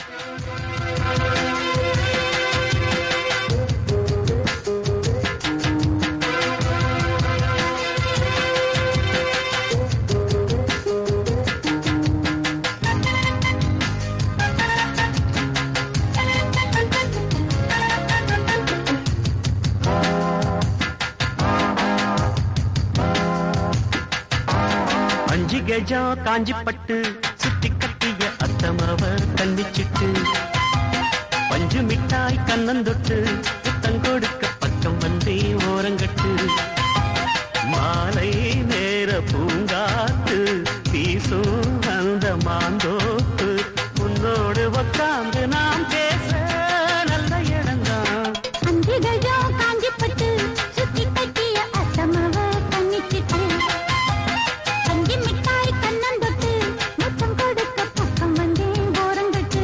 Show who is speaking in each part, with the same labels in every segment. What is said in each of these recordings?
Speaker 1: அஞ்சு கெஜம் காஞ்சி பட்டு சுத்தி கட்டிய அத்தமவ தன்னிச்சிட்டு பஞ்சு மிட்டாய் கண்ணந்தொட்டு புத்தம் கொடுக்க பக்கம் வந்தே ஓரங்கட்டு மாலை நேர பூங்காத்து வீசும் அந்த மாந்தோப்பு உன்னோடு உக்காந்து நாம் பேச நல்ல இடம்தான்
Speaker 2: அஞ்சுகஜோ காஞ்சிப்பட்டு சுத்தி கட்டிய அத்தமவ கண்ணிச்சிட்டு அஞ்சு மிட்டாய் கண்ணந்தொட்டு முத்தம் கொடுக்க பக்கம் வந்தே ஓரங்கட்டு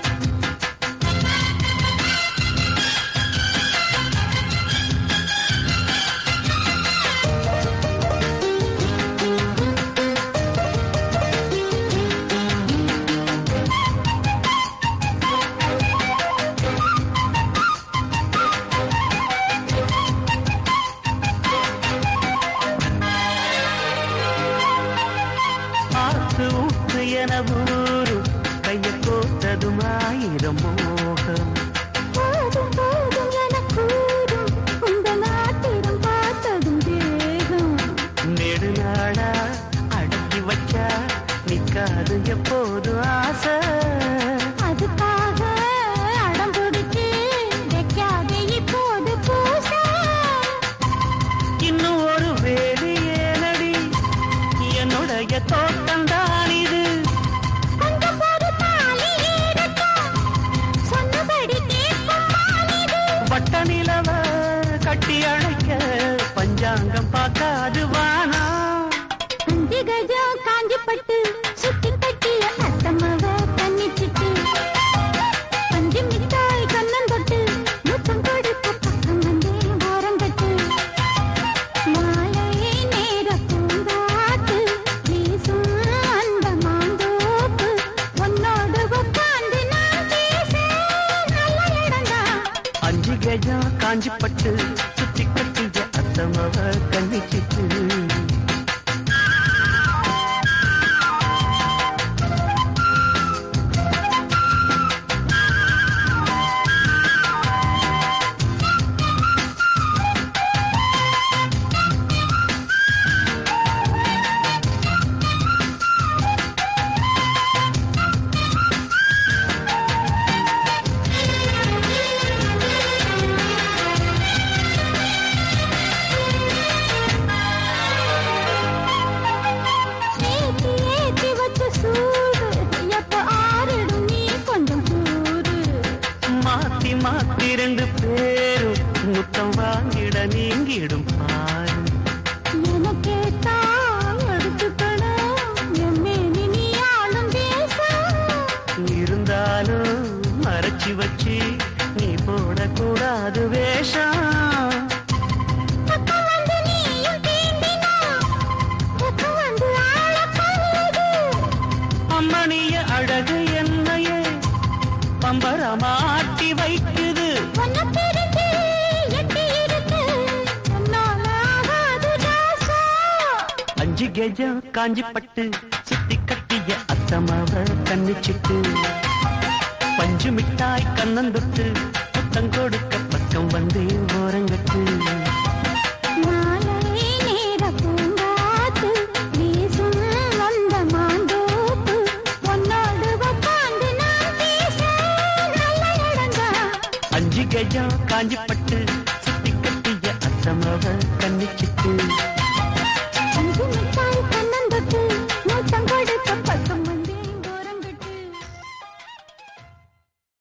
Speaker 1: ஆத்து ஊத்து என ஊரு கைய கோத்ததும் ஆயிரம் மோகம்
Speaker 2: போதும் போதும் என கூறும் உங்கள் ஆத்திரம் பார்த்ததும் தேகம்
Speaker 1: நெடுநாளா அடக்கி வச்சா நிக்காது எப்போது ஆசை
Speaker 2: அதுக்காக அடம் பிடிச்சு வைக்காதே இப்போது பூச
Speaker 1: இன்னும் ஒரு வேலி ஏனடி என்னுடைய தோட்டம் தான் இது
Speaker 2: கொஞ்சம் பொறு தாலி எடுக்கும் சொன்னபடி கேட்கும் மானிது
Speaker 1: வட்ட நிலவ கட்டி அழைக்க பஞ்சாங்கம் பார்க்காது வானா
Speaker 2: அஞ்சு கஜம் காஞ்சிப்பட்டு சுத்தி கட்டிய அத்தமவ கண்ணிச்சிட்டு பஞ்சு மிட்டாய் கண்ணன் தொட்டு முத்தம் கொடுக்க பக்கம் வந்தே ஓரங்கட்டு மாலை நேர பூங்காத்து வீசும் அந்த மாந்தோப்பு உன்னோடு உட்கார்ந்து நான் பேச நல்ல இடம்தான்
Speaker 1: அஞ்சு கஜம் காஞ்சிப்பட்டு சுத்தி கட்டிய அத்தமவ கண்ணிச்சிட்டு
Speaker 2: ஏத்தி ஏத்தி வச்ச சூடு எப்ப ஆறிடும் நீ கொஞ்சம் கூறு
Speaker 1: மாத்தி மாத்தி ரெண்டு பேரும் முத்தம் வாங்கிட நீங்கிடும் பாரு
Speaker 2: எனக்கே தான் எடுத்துக்கணும் எம்மேனி நீ ஆளும் தேசம்
Speaker 1: இருந்தாலும் மறைச்சு வச்சு நீ போடக்கூடாது வேஷம்
Speaker 2: பக்கம் வந்து நீயும் தீண்டினா பக்கம் வந்து ஆள கொல்லுது
Speaker 1: அம்மணிய அழகு என்னையே பம்பரமாட்டி வைக்குது
Speaker 2: உன்னை பிரிஞ்சு எட்டி இருக்கு உன்னால ஆகாது ராசா
Speaker 1: அஞ்சு கெஜம் காஞ்சி பட்டு சுத்தி கட்டிய அத்தமாவ கண்ணிச்சிட்டு பஞ்சு மிட்டாய் கண்ணந்தொட்டு புத்தம் கொடுக்க பக்கம் வந்து ஓரங்கட்டு
Speaker 2: மாலை நேர பூங்காத்து வீசும் வந்த மாந்தோப்பு உன்னோடு உட்கார்ந்து நான் பேச நல்ல இடம்தான்
Speaker 1: அஞ்சு கெஜம் காஞ்சி பட்டு சுத்தி கட்டிய அத்தமாவ கண்ணிச்சிட்டு